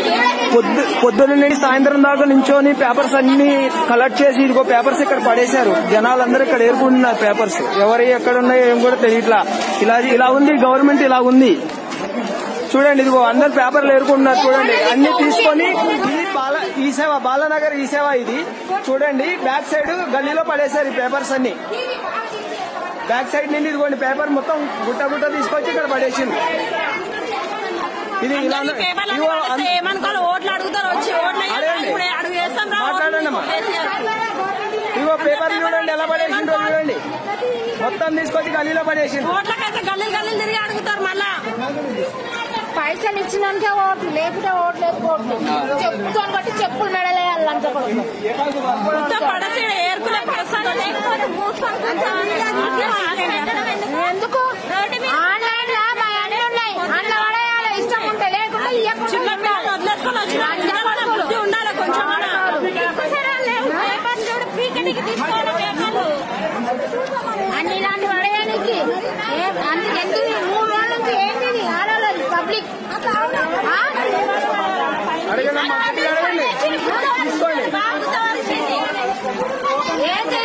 పొద్దు పొద్దున్న నుండి సాయంత్రం దాకా నించొని పేపర్స్ అన్ని కలెక్ట్ చేసి ఇదిగో పేపర్స్ ఇక్కడ పడేశారు జనాలందరూ ఇక్కడ ఏరుకుంటున్నారు పేపర్స్ ఎవరి ఎక్కడ ఉన్నాయో ఏం కూడా తెలియట్లా ఇలా ఇలా ఉంది గవర్నమెంట్ ఇలా ఉంది చూడండి ఇదిగో అందరు పేపర్లు ఏరుకుంటున్నారు చూడండి అన్ని తీసుకొని ఇది బాల ఈ సేవ బాలనగర్ ఈ సేవ ఇది చూడండి బ్యాక్ సైడ్ గల్లీలో పడేశారు ఈ పేపర్స్ అన్ని బ్యాక్ సైడ్ నుండి ఇదిగోండి పేపర్ మొత్తం గుట్ట గుట్ట తీసుకొచ్చి ఇక్కడ పడేసింది ఇది ఇలా అందరినీ పేపర్లు ఇదిగో పడితే అన్- ఏమనుకోవాలి ఓట్లు అడుగుతారు వచ్చి ఓట్లు వేయాలి. అడగండి. ఇప్పుడు అడుగు వేస్తాం రా మాట్లాడండి అమ్మా. ఇదిగో పేపర్ చూడండి ఎలా పడేసిండ్రో చూడండి మొత్తం తీసుకొచ్చి గల్లీలో పడేసిండ్రు ఓట్లకైతే గల్లీలు గల్లీలు తిరిగి అడుగుతారు మళ్ళా పైసలు ఇచ్చినాకే ఓట్లు లేకపోతే ఓట్లు లేకపోతే చెప్పుతో బట్టి చెప్పులు మెడలేయాలి అంత మొత్తం పడసి ఏరుకునే పడసాను లేకపోతే ఎందుకు ఆన్లైన్ లా మా అన్ని ఉన్నాయి అందులో పడేయాలి ఇష్టం ఉంటే లేకుంటే చిన్న ఇవ్వకుండా పిల్లలు వదిలేసుకొని వచ్చిన ఇంకా కూడా బుద్ధి ఉండాలి కొంచెం కూడా. అన్ని ఇలాంటి పడేయడానికి ఏ- అందుకు ఎందుకు ఈ మూడు రోజుల నుంచి ఏంటి ఇది? ఆడవాళ్ళది పబ్లిక్ ఆ? అడగండి అమ్మా, గట్టిగా అడగండి తీసుకోండి ఏంటి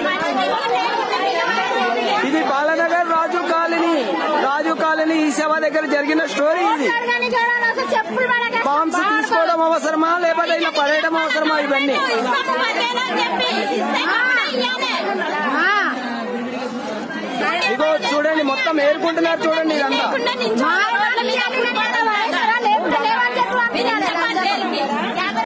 ఇది బాలనగర్ రాజు కాలనీ రాజు కాలనీ ఈ సేవ దగ్గర జరిగిన స్టోరీ ఇది అడగడానికి ఎవరైనా వస్తే చెప్పులు పడక బాంబ్స్ తీసుకోవడం అవసరమా లేకపోతే ఇలా పడేయడం అవసరమా ఇవన్నీ ఆ. ఇగో చూడండి మొత్తం ఏరుకుంటున్నారు చూడండి ఇదంతా మా రోడ్ల మీద అప్పుడు పడ్డ